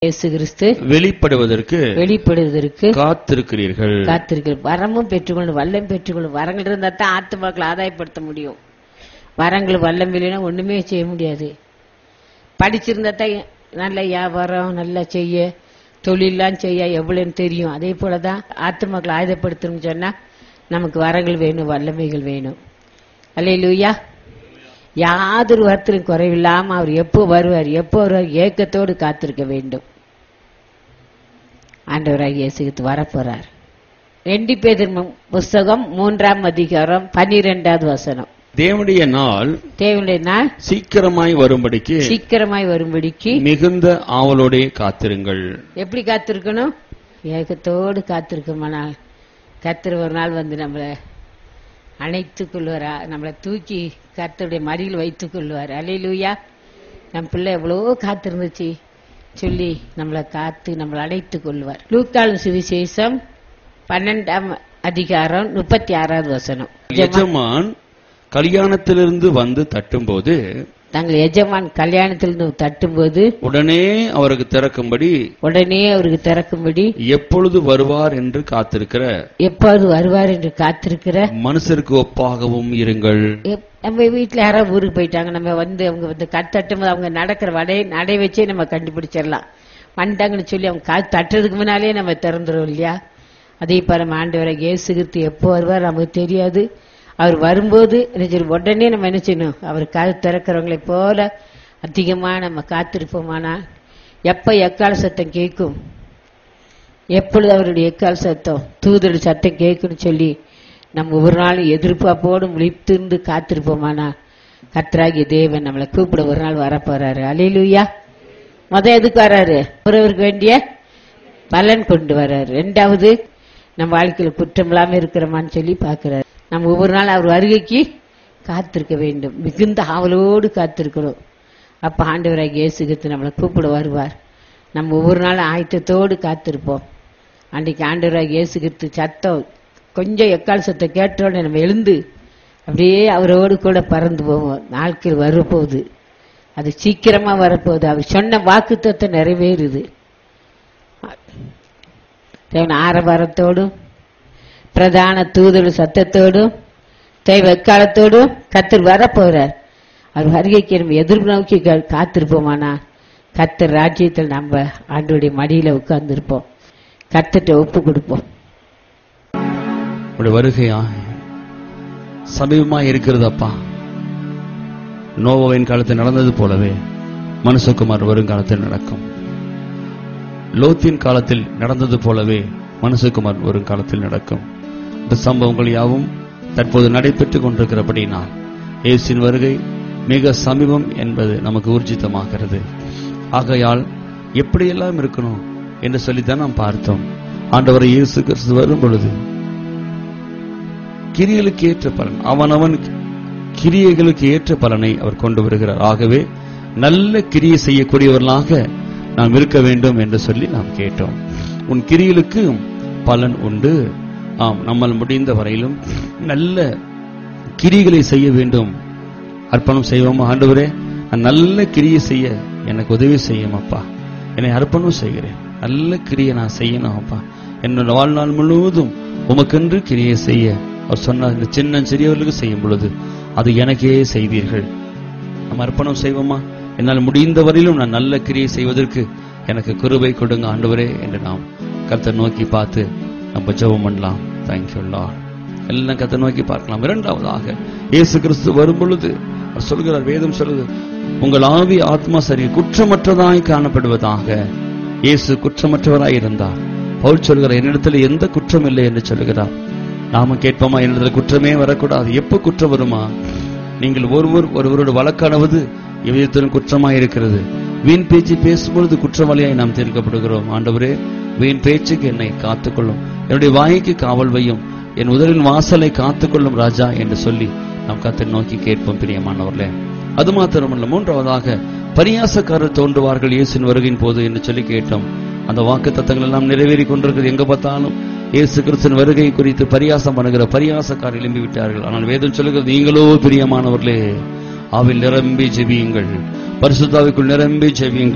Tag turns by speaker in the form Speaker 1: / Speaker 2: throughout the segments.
Speaker 1: இயேசு கிறிஸ்து
Speaker 2: வெளிப்படுவதற்கு
Speaker 1: வெளிப்படுவதற்கு
Speaker 2: காத்திருக்கிறீர்கள்
Speaker 1: காத்திருக்கிற வரமும் பெற்றுக்கொண்டு வல்லம் பெற்றுக்கொண்டு வரங்கள் இருந்தா தான் ஆத்துமாக்களை ஆதாயப்படுத்த முடியும் வரங்கள் வல்லம் இல்லைன்னா ஒண்ணுமே செய்ய முடியாது படிச்சிருந்தா தான் நல்ல வியாபாரம் நல்லா செய்ய தொழிலெல்லாம் செய்ய எவ்வளவுன்னு தெரியும் அதே போலதான் ஆத்துமாக்களை ஆயுதப்படுத்தணும்னு சொன்னா நமக்கு வரங்கள் வேணும் வல்லமைகள் வேணும் அல்லையிலூயா யாதொரு வார்த்தையும் குறைவில்லாம அவர் எப்போ வருவார் எப்போ வருவார் ஏக்கத்தோடு காத்திருக்க வேண்டும் ஆண்டவராக இயேசுக்கு வரப்போறார் ரெண்டு பேர் புஸ்தகம் மூன்றாம் அதிகாரம் பன்னிரெண்டாவது வசனம்
Speaker 2: தேவனுடைய நாள்
Speaker 1: தேவனுடைய நாள்
Speaker 2: சீக்கிரமாய் வரும்படிக்கு
Speaker 1: சீக்கிரமாய் வரும்படிக்கு
Speaker 2: மிகுந்த ஆவலோடே காத்திருங்கள்
Speaker 1: எப்படி காத்திருக்கணும் ஏகத்தோடு காத்திருக்கோமானால் கத்திர ஒரு நாள் வந்து நம்மளை அணைத்துக் கொள்வாரா நம்மளை தூக்கி கர்த்தருடைய மடியில் வைத்துக் கொள்வார் அலையிலூயா நம் பிள்ளை எவ்வளோ காத்திருந்துச்சு சொல்லி நம்மளை காத்து நம்மளை அணைத்துக் கொள்வார் லூக்காலும் சுவிசேஷம் பன்னெண்டாம் அதிகாரம் முப்பத்தி ஆறாவது வசனம்
Speaker 2: எஜமான் கல்யாணத்திலிருந்து வந்து தட்டும்போது
Speaker 1: தங்கள் எஜமான் கல்யாணத்திலிருந்து தட்டும்போது
Speaker 2: உடனே அவருக்கு திறக்கும்படி
Speaker 1: உடனே அவருக்கு திறக்கும்படி
Speaker 2: எப்பொழுது வருவார் என்று காத்திருக்கிற
Speaker 1: எப்போது வருவார் என்று காத்திருக்கிற
Speaker 2: மனுஷருக்கு ஒப்பாகவும் இருங்கள்
Speaker 1: எப்- நம்ம வீட்டுல யாராவது ஊருக்கு போயிட்டாங்க நம்ம வந்து அவங்க வந்து கத்தட்டும் போது அவங்க நடக்கிற வடை நடை வச்சே நம்ம கண்டுபிடிச்சிடலாம் வந்துட்டாங்கன்னு சொல்லி அவங்க காத்து தட்டுறதுக்கு முன்னாலே நம்ம திறந்துரும் இல்லையா அதே போல நம்ம ஆண்டவரை இயேசுகிறிஸ்து எப்போ வருவார் நமக்கு தெரியாது அவர் வரும்போது என்ன செய்யணும்? உடனே நம்ம என்ன செய்யணும் அவர் காது திறக்கிறவங்களை போல அதிகமா நம்ம காத்திருப்போமானா எப்ப எக்கால சத்தம் கேட்கும் எப்பொழுது அவருடைய எக்கால் சத்தம் தூதர் சத்தம் கேட்கும்னு சொல்லி நம்ம ஒவ்வொரு நாளும் எதிர்பார்ப்போடு முழித்திருந்து காத்திருப்போமானா கர்த்தராகிய தேவன் நம்மளை கூப்பிட ஒரு நாள் வரப்போறாரு அலையிலுயா முத எதுக்கு வராரு ஒருவருக்கு வேண்டிய பலன் கொண்டு வர்றாரு ரெண்டாவது நம்ம வாழ்க்கையில குற்றம் இல்லாம இருக்கிறோமான்னு சொல்லி பார்க்கிறாரு நம்ம ஒவ்வொரு நாள் அவர் வருகைக்கு காத்திருக்க வேண்டும் மிகுந்த ஆவலோடு காத்திருக்கிறோம் அப்ப ஆண்டவராக இயேசுகித்து நம்மளை கூப்பிட வருவார் நம்ம ஒவ்வொரு நாளும் ஆயத்தத்தோடு காத்திருப்போம் அன்றைக்கு ஆண்டவராக இயேசுகித்து சத்தம் கொஞ்சம் எக்கால் சத்தம் கேட்டோடனே நம்ம எழுந்து அப்படியே அவரோடு கூட பறந்து போவோம் நாட்கள் வரப்போகுது அது சீக்கிரமா வரப்போகுது அவர் சொன்ன வாக்குத்தத்தை நிறைவேறுது தேவன் ஆரவாரத்தோடும் பிரதான தூதர் சத்தத்தோடும் தெய்வ எக்காலத்தோடும் கத்தர் வரப்போறார் அவர் வருகைக்கு நம்ம எதிர்நோக்கி கா- காத்திருப்போமானா கத்தர் ராஜ்யத்தில் நம்ம ஆண்டோடைய மடியில உட்கார்ந்திருப்போம் கத்திட்ட ஒப்பு கொடுப்போம்
Speaker 2: உடைய வருகையா சமீபமா இருக்கிறது அப்பா நோவாவின் காலத்தில் நடந்தது போலவே மனுஷகுமார் வருங்காலத்தில் நடக்கும் லோத்தின் காலத்தில் நடந்தது போலவே மனுஷகுமார் வருங்காலத்தில் நடக்கும் இந்த சம்பவங்கள் யாவும் தற்போது நடைபெற்றுக் கொண்டிருக்கிறபடினால் இயேசுவின் வருகை மிக சமீபம் என்பது நமக்கு ஊர்ஜிதமாகிறது ஆகையால் எப்படியெல்லாம் இருக்கணும் என்று சொல்லித்தான் நாம் பார்த்தோம் ஆண்டவர் இயேசு கிறிஸ்து வரும் பொழுது கிரியைகளுக்கு ஏற்ற பலன் அவனவன் கிரியைகளுக்கு ஏற்ற பலனை அவர் கொண்டு வருகிறார் ஆகவே நல்ல கிரியை செய்யக்கூடியவர்களாக நாம் இருக்க வேண்டும் என்று சொல்லி நாம் கேட்டோம் உன் கிரிகளுக்கு பலன் உண்டு ஆம் நம்மால் முடிந்த வரையிலும் நல்ல கிரிகளை செய்ய வேண்டும் அர்ப்பணம் செய்வோமா ஆண்டவரே நான் நல்ல கிரியை செய்ய எனக்கு உதவி செய்யும் அப்பா என்னை அர்ப்பணம் செய்கிறேன் நல்ல கிரியை நான் செய்யணும் அப்பா என்னோட வாழ்நாள் முழுவதும் உமக்கென்று கிரியை செய்ய அவர் சொன்னார் இந்த சின்ன சிறியவர்களுக்கு செய்யும் பொழுது அது எனக்கே செய்வீர்கள் நம்ம அர்ப்பணம் செய்வோமா என்னால் முடிந்த வரையிலும் நான் நல்ல கிரியை செய்வதற்கு எனக்கு கிருபை கொடுங்க ஆண்டவரே என்று நாம் கர்த்தர் நோக்கி பார்த்து நம்ம ஜெபம் பண்ணலாம் தேங்க்யூ லார்ட் எல்லாம் கத்தை நோக்கி பார்க்கலாம் இரண்டாவதாக இயேசு கிறிஸ்து வரும் பொழுது அவர் சொல்கிறார் வேதம் சொல்லுது உங்கள் ஆவி ஆத்மா சரி குற்றமற்றதாய் காணப்படுவதாக இயேசு குற்றமற்றவராய் இருந்தார் பவுல் சொல்கிறார் என்னிடத்தில் எந்த குற்றம் இல்லை என்று சொல்லுகிறார் நாம கேட்போமா என்னிடத்தில் குற்றமே வரக்கூடாது எப்ப குற்றம் வருமா நீங்கள் ஒருவர் ஒருவரோடு வழக்காடுவது எவ்விதத்திலும் குற்றமாய் இருக்கிறது வீண் பேச்சு பேசும்பொழுது குற்றவாளியாய் நாம் தீர்க்கப்படுகிறோம் ஆண்டவரே வீண் பேச்சுக்கு என்னை காத்துக்கொள்ளும் என்னுடைய வாய்க்கு காவல் வையும் என் உதலின் வாசலை காத்துக்கொள்ளும் ராஜா என்று சொல்லி நாம் கத்தை நோக்கி கேட்போம் பிரியமானவர்களே அது மாத்திரமல்ல மூன்றாவதாக பரியாசக்காரர் தோன்றுவார்கள் இயேசுவின் வருகையின் போது என்று சொல்லி கேட்டோம் அந்த வாக்கு தத்தங்கள் எல்லாம் நிறைவேறி கொண்டிருக்கிறது எங்க பார்த்தாலும் இயேசு கிறிஸ்துவின் வருகை குறித்து பரியாசம் பண்ணுகிற பரியாசக்காரர் எழும்பி விட்டார்கள் ஆனால் வேதம் சொல்லுகிறது நீங்களோ பிரியமானவர்களே ஆவில் நிரம்பி ஜெபியுங்கள் பரிசுத்தாவிக்குள் நிரம்பி ஜெபியுங்கள்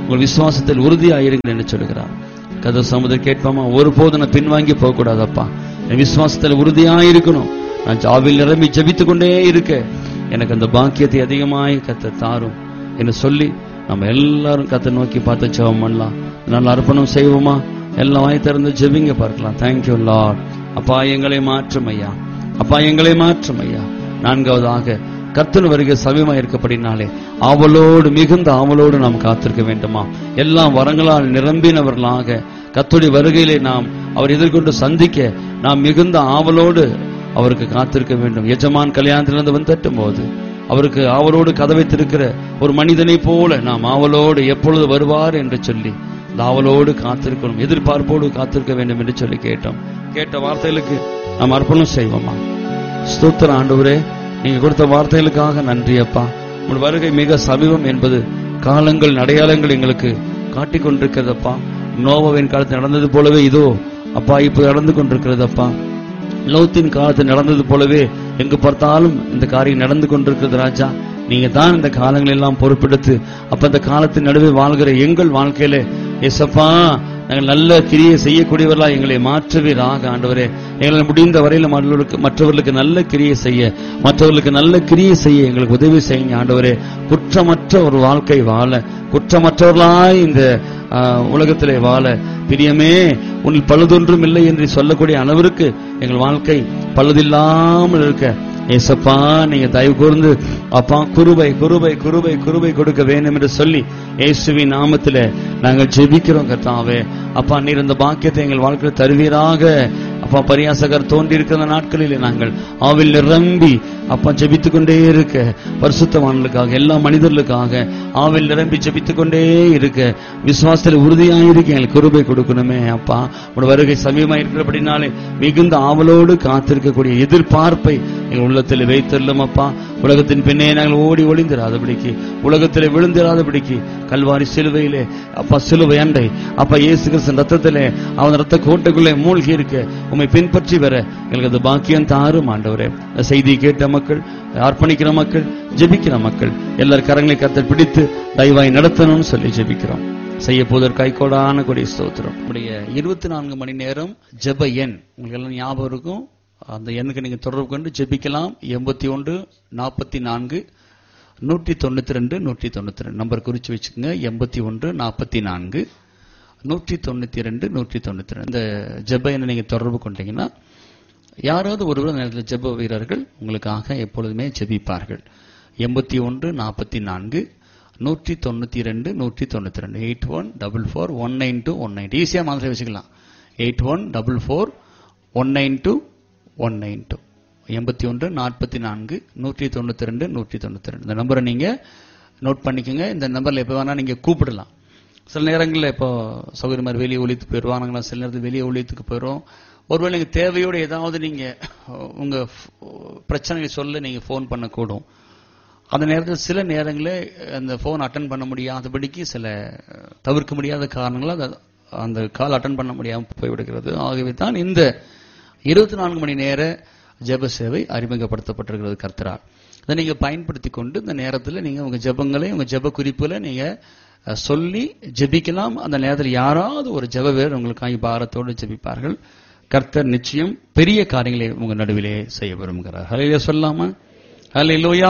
Speaker 2: உங்கள் விசுவாசத்தில் உறுதியாயிருங்கள் என்று சொல்கிறார் கதை சமுதிரம் கேட்பாமா ஒருபோதும் நான் பின்வாங்கி போக கூடாதப்பா என் விசுவாசத்தில் உறுதியாயிருக்கணும் நான் ஜாவில் நிரம்பி ஜெபித்துக் கொண்டே இருக்க எனக்கு அந்த பாக்கியத்தை அதிகமாய் கத்த தாரும் என்று சொல்லி நம்ம எல்லாரும் கத்தை நோக்கி பார்த்து ஜெபம் பண்ணலாம் நல்ல அர்ப்பணம் செய்வோமா எல்லாம் வாய் திறந்து ஜெபிங்க பார்க்கலாம் தேங்க்யூ லார்ட் அப்பா எங்களை மாற்றும் ஐயா அப்பா எங்களை மாற்றும் ஐயா நான்காவதாக கர்த்தன் வருகை சமயமா இருக்கப்படினாலே ஆவலோடு மிகுந்த ஆவலோடு நாம் காத்திருக்க வேண்டுமா எல்லாம் வரங்களால் நிரம்பினவர்களாக கத்துடைய வருகையிலே நாம் அவர் எதிர்கொண்டு சந்திக்க நாம் மிகுந்த ஆவலோடு அவருக்கு காத்திருக்க வேண்டும் எஜமான் கல்யாணத்திலிருந்து வந்து தட்டும் போது அவருக்கு ஆவலோடு கதவை திறக்கிற ஒரு மனிதனை போல நாம் ஆவலோடு எப்பொழுது வருவார் என்று சொல்லி இந்த ஆவலோடு காத்திருக்கணும் எதிர்பார்ப்போடு காத்திருக்க வேண்டும் என்று சொல்லி கேட்டோம் கேட்ட வார்த்தைகளுக்கு நாம் அர்ப்பணம் செய்வோமா ஸ்தோத்திர ஆண்டவரே நீங்க கொடுத்த வார்த்தைகளுக்காக நன்றி அப்பா உங்கள் வருகை மிக சமீபம் என்பது காலங்கள் அடையாளங்கள் எங்களுக்கு காட்டிக் கொண்டிருக்கிறதப்பா நோவாவின் காலத்தில் நடந்தது போலவே இதோ அப்பா இப்ப நடந்து கொண்டிருக்கிறதப்பா லோத்தின் காலத்தில் நடந்தது போலவே எங்கு பார்த்தாலும் இந்த காரியம் நடந்து கொண்டிருக்கிறது ராஜா நீங்க தான் இந்த காலங்கள் எல்லாம் பொறுப்பெடுத்து அப்ப இந்த காலத்தின் நடுவே வாழ்கிற எங்கள் வாழ்க்கையில எசப்பா நாங்கள் நல்ல கிரியை செய்யக்கூடியவர்களா எங்களை மாற்றுவீராக ஆண்டவரே எங்களை முடிந்த வரையில் மற்றவர்களுக்கு மற்றவர்களுக்கு நல்ல கிரியை செய்ய மற்றவர்களுக்கு நல்ல கிரியை செய்ய எங்களுக்கு உதவி செய்யுங்க ஆண்டவரே குற்றமற்ற ஒரு வாழ்க்கை வாழ குற்றமற்றவர்களாய் இந்த ஆஹ், உலகத்திலே வாழ பிரியமே உன்னில் பழுதொன்றும் இல்லை என்று சொல்லக்கூடிய அளவிற்கு எங்கள் வாழ்க்கை பழுதில்லாமல் இருக்க ஏசப்பா நீங்க தயவு கூர்ந்து அப்பா குருபை குருபை குருபை குருபை கொடுக்க வேண்டும் என்று சொல்லி இயேசுவின் நாமத்தில நாங்கள் ஜெபிக்கிறோம் கர்த்தாவே அப்பா நீர் இந்த பாக்கியத்தை எங்கள் வாழ்க்கையில் தருவீராக அப்பா பரியாசகர் தோன்றி இருக்கிற நாட்களிலே நாங்கள் ஆவில் நிரம்பி அப்பா ஜெபித்துக் கொண்டே இருக்க பரிசுத்தவான்களுக்காக எல்லா மனிதர்களுக்காக ஆவில் நிரம்பி ஜெபித்துக் கொண்டே இருக்க விசுவாசத்தில் உறுதியாயிருக்க எங்களுக்கு குருபை கொடுக்கணுமே அப்பா உடைய வருகை சமீபமா இருக்கிறபடினாலே மிகுந்த ஆவலோடு காத்திருக்கக்கூடிய எதிர்பார்ப்பை எங்கள் உள்ளத்தில் வைத்தள்ளும் அப்பா உலகத்தின் பின்னே நாங்கள் ஓடி ஒளிந்திராதபடிக்கு உலகத்திலே விழுந்திராதபடிக்கு கல்வாரி சிலுவையிலே அப்பா சிலுவை அண்டை அப்பா இயேசு கிறிஸ்தன் ரத்தத்திலே அவன் ரத்த கோட்டைக்குள்ளே மூழ்கி இருக்க உம்மை பின்பற்றி வர எங்களுக்கு அது பாக்கியம் தாரும் ஆண்டவரே இந்த செய்தியை கேட்ட மக்கள் அர்ப்பணிக்கிற மக்கள் ஜெபிக்கிற மக்கள் எல்லார் கரங்களை கத்தல் பிடித்து தயவாய் நடத்தணும்னு சொல்லி ஜெபிக்கிறோம் செய்ய போதற்காய் கோடான கொடி ஸ்தோத்திரம் உடைய இருபத்தி நான்கு மணி நேரம் ஜெப எண் உங்களுக்கு எல்லாம் ஞாபகம் இருக்கும் அந்த எண்ணுக்கு நீங்க தொடர்பு கொண்டு ஜெபிக்கலாம் எண்பத்தி ஒன்று நாற்பத்தி நான்கு நூற்றி தொண்ணூத்தி ரெண்டு நூற்றி தொண்ணூத்தி ரெண்டு நம்பர் குறிச்சு வச்சுக்கோங்க எண்பத்தி ஒன்று நாற்பத்தி நான்கு நூற்றி தொண்ணூத்தி ரெண்டு நூற்றி தொண்ணூத்தி ரெண்டு இந்த ஜெப எண்ணை நீங்க தொடர்பு கொண்டீங்கன்னா யாராவது ஒருவர் அந்த நேரத்தில் ஜெப வீரர்கள் உங்களுக்காக எப்பொழுதுமே ஜெபிப்பார்கள் எண்பத்தி ஒன்று நாற்பத்தி நான்கு நூற்றி தொண்ணூத்தி ரெண்டு நூற்றி தொண்ணூத்தி ரெண்டு eight one double four one nine two one nine ஈஸியா மாதிரி வச்சுக்கலாம் eight one double four one nine two one nine two எண்பத்தி ஒன்று நாற்பத்தி நான்கு நூற்றி தொண்ணூத்தி ரெண்டு நூற்றி தொண்ணூத்தி ரெண்டு இந்த நம்பரை நீங்க நோட் பண்ணிக்கோங்க இந்த நம்பர்ல எப்போ வேணா நீங்க கூப்பிடலாம் சில நேரங்களில் இப்போ சௌகரியமா வெளியே ஒழித்து போயிடுவோம் நாங்களாம் சில நேரத்தில் வெளியே ஒழித்துக்கு போயிடுவோம் ஒருவேளை நீங்க தேவையோடு ஏதாவது நீங்க அஹ், உங்க அஹ், பிரச்சனையை சொல்ல நீங்க ஃபோன் பண்ணக்கூடும் அந்த நேரத்தில் சில நேரங்களில் அந்த ஃபோன் அட்டன் பண்ண முடியாதபடிக்கு சில அஹ், தவிர்க்க முடியாத காரணங்களால் அந்த- அந்த கால் அட்டன் பண்ண முடியாமல் போய்விடுகிறது ஆகவே தான் இந்த இருபத்தி நான்கு மணி நேர ஜெப சேவை அறிமுகப்படுத்தப்பட்டிருக்கிறது கர்த்தரால் இதை நீங்க பயன்படுத்தி கொண்டு இந்த நேரத்தில் நீங்க உங்க ஜெபங்களை உங்க ஜெப குறிப்புல நீங்க அஹ், சொல்லி ஜெபிக்கலாம் அந்த நேரத்தில் யாராவது ஒரு ஜெப வீரர் உங்களுக்காக பாரத்தோடு ஜெபிப்பார்கள் கர்த்தர் நிச்சயம் பெரிய காரியங்களை உங்க நடுவிலே செய்ய விரும்புகிறார் ஹலையில சொல்லாமா ஹலையிலோயா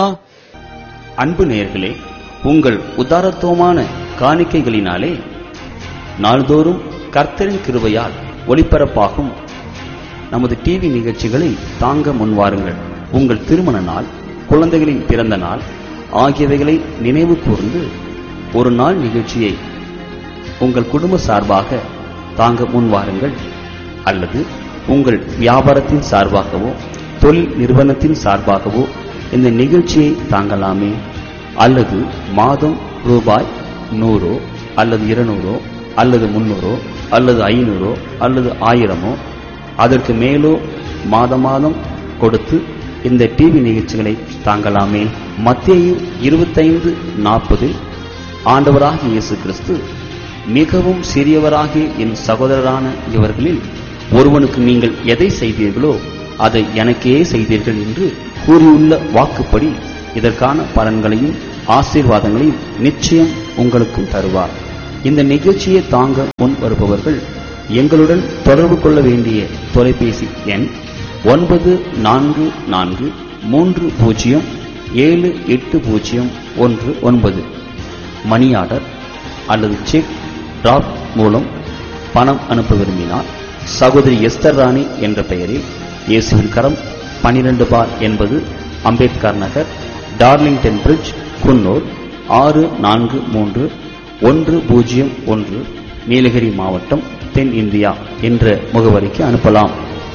Speaker 3: அன்பு நேயர்களே உங்கள் உதாரத்துவமான காணிக்கைகளினாலே நாள்தோறும் கர்த்தரின் கிருபையால் ஒளிபரப்பாகும் நமது டிவி நிகழ்ச்சிகளை தாங்க முன்வாருங்கள் உங்கள் திருமண நாள் குழந்தைகளின் பிறந்த நாள் ஆகியவைகளை நினைவு கூர்ந்து ஒரு நாள் நிகழ்ச்சியை உங்கள் குடும்ப சார்பாக தாங்க முன்வாருங்கள் அல்லது உங்கள் வியாபாரத்தின் சார்பாகவோ தொழில் நிறுவனத்தின் சார்பாகவோ இந்த நிகழ்ச்சியை தாங்கலாமே அல்லது மாதம் ரூபாய் நூறோ அல்லது இருநூறோ அல்லது முன்னூறோ அல்லது ஐநூறோ அல்லது ஆயிரமோ அதற்கு மேலோ மாத மாதம் கொடுத்து இந்த டிவி நிகழ்ச்சிகளை தாங்கலாமே மத்தேயு இருபத்தைந்து நாற்பதில் ஆண்டவராகிய இயேசு கிறிஸ்து மிகவும் சிறியவராகிய என் சகோதரரான இவர்களில் ஒருவனுக்கு நீங்கள் எதை செய்தீர்களோ அதை எனக்கே செய்தீர்கள் என்று கூறியுள்ள வாக்குப்படி இதற்கான பலன்களையும் ஆசீர்வாதங்களையும் நிச்சயம் உங்களுக்கும் தருவார் இந்த நிகழ்ச்சியை தாங்க முன் வருபவர்கள் எங்களுடன் தொடர்பு கொள்ள வேண்டிய தொலைபேசி எண் ஒன்பது நான்கு நான்கு மூன்று பூஜ்ஜியம் ஏழு எட்டு பூஜ்ஜியம் ஒன்று ஒன்பது மணி ஆர்டர் அல்லது செக் டிராப் மூலம் பணம் அனுப்ப விரும்பினால் சகோதரி எஸ்தர் ராணி என்ற பெயரில் இயேசுவின் கரம் பனிரெண்டு பார் என்பது அம்பேத்கர் நகர் டார்லிங்டன் பிரிட்ஜ் குன்னூர் ஆறு நான்கு மூன்று ஒன்று பூஜ்ஜியம் ஒன்று நீலகிரி மாவட்டம் தென் இந்தியா என்ற முகவரிக்கு அனுப்பலாம்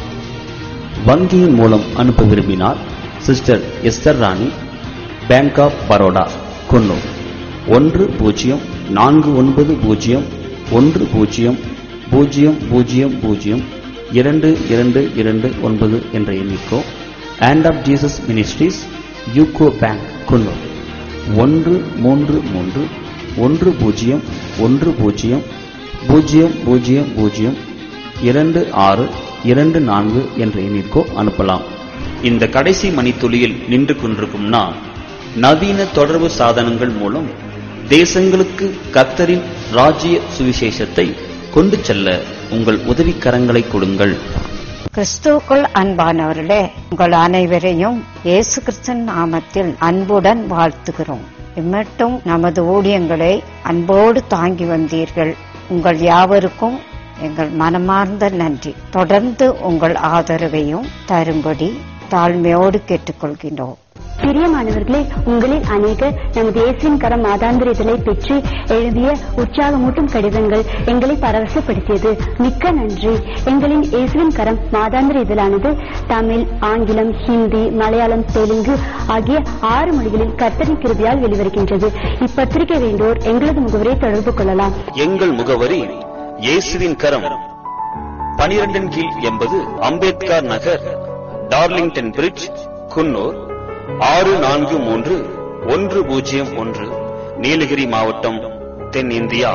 Speaker 3: வங்கியின் மூலம் அனுப்ப விரும்பினால் sister Esther Rani bank of Baroda Coonoor ஒன்று பூஜ்ஜியம் நான்கு ஒன்பது பூஜ்ஜியம் ஒன்று பூஜ்ஜியம் பூஜ்ஜியம் பூஜ்ஜியம் பூஜ்ஜியம் இரண்டு இரண்டு இரண்டு ஒன்பது என்ற எண்ணிக்கோ hand of Jesus ministries UCO bank Coonoor ஒன்று மூன்று மூன்று ஒன்று பூஜ்ஜியம் ஒன்று பூஜ்ஜியம் பூஜ்ஜியம் பூஜ்ஜியம் பூஜ்ஜியம் இரண்டு ஆறு இரண்டு நான்கு என்ற எண்ணிற்கோ அனுப்பலாம் இந்த கடைசி மணித்துளியில் நின்று கொண்டிருக்கும் நான் நவீன தொடர்பு சாதனங்கள் மூலம் தேசங்களுக்கு கத்தரின் ராஜ்ய சுவிசேஷத்தை கொண்டு செல்ல உங்கள் உதவிக்கரங்களை கொடுங்கள்
Speaker 4: கிறிஸ்துவுக்குள் அன்பானவர்களே உங்கள் அனைவரையும் இயேசு கிறிஸ்தன் நாமத்தில் அன்புடன் வாழ்த்துகிறோம் இம்மட்டும் நமது ஊழியங்களை அன்போடு தாங்கி வந்தீர்கள் உங்கள் யாவருக்கும் எங்கள் மனமார்ந்த நன்றி தொடர்ந்து உங்கள் ஆதரவையும் தரும்படி தாழ்மையோடு கேட்டுக்கொள்கின்றோம்
Speaker 5: பிரியமானவர்களே உங்களில் அநேகர் நமது இயேசுவின் கரம் மாதாந்திர இதழை பெற்று எழுதிய உற்சாகமூட்டும் கடிதங்கள் எங்களை பரவசப்படுத்தியது மிக்க நன்றி எங்களின் இயேசுவின் கரம் மாதாந்திர இதழானது தமிழ் ஆங்கிலம் ஹிந்தி மலையாளம் தெலுங்கு ஆகிய ஆறு மொழிகளில் கர்த்தரின் கிருபியால் வெளிவருகின்றது இப்பத்திரிகை வேண்டோர் எங்களது முகவரை தொடர்பு கொள்ளலாம்
Speaker 3: எங்கள் முகவரி இயேசுவின் கரம் பனிரெண்டின் கீழ் எண்பது அம்பேத்கர் நகர் டார்லிங்டன் பிரிட்ஜ் குன்னூர் ஆறு நான்கு மூன்று ஒன்று பூஜ்ஜியம் ஒன்று நீலகிரி மாவட்டம் தென் இந்தியா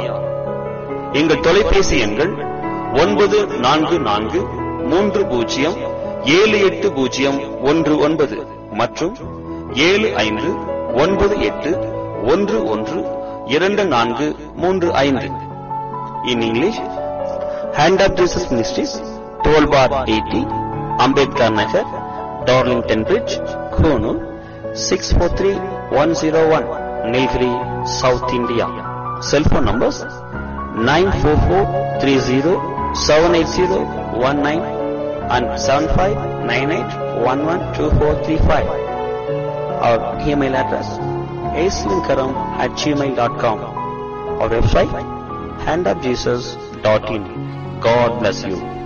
Speaker 3: எங்கள் தொலைபேசி எண்கள் ஒன்பது நான்கு நான்கு மூன்று பூஜ்ஜியம் ஏழு எட்டு பூஜ்ஜியம் ஒன்று ஒன்பது மற்றும் ஏழு ஐந்து ஒன்பது எட்டு ஒன்று ஒன்று இரண்டு நான்கு மூன்று ஐந்து in English hand of Jesus ministries twelve bar eighty Ambedkar Nagar Darlington Bridge Coonoor six four three one zero one Nilgiri south India cellphone numbers nine four four three zero seven eight zero one nine and seven five nine eight one one two four three five அவர் email address ஏஸ்லிங்கரம் at Gmail dot com அவர் website handofjesus.in. God bless you.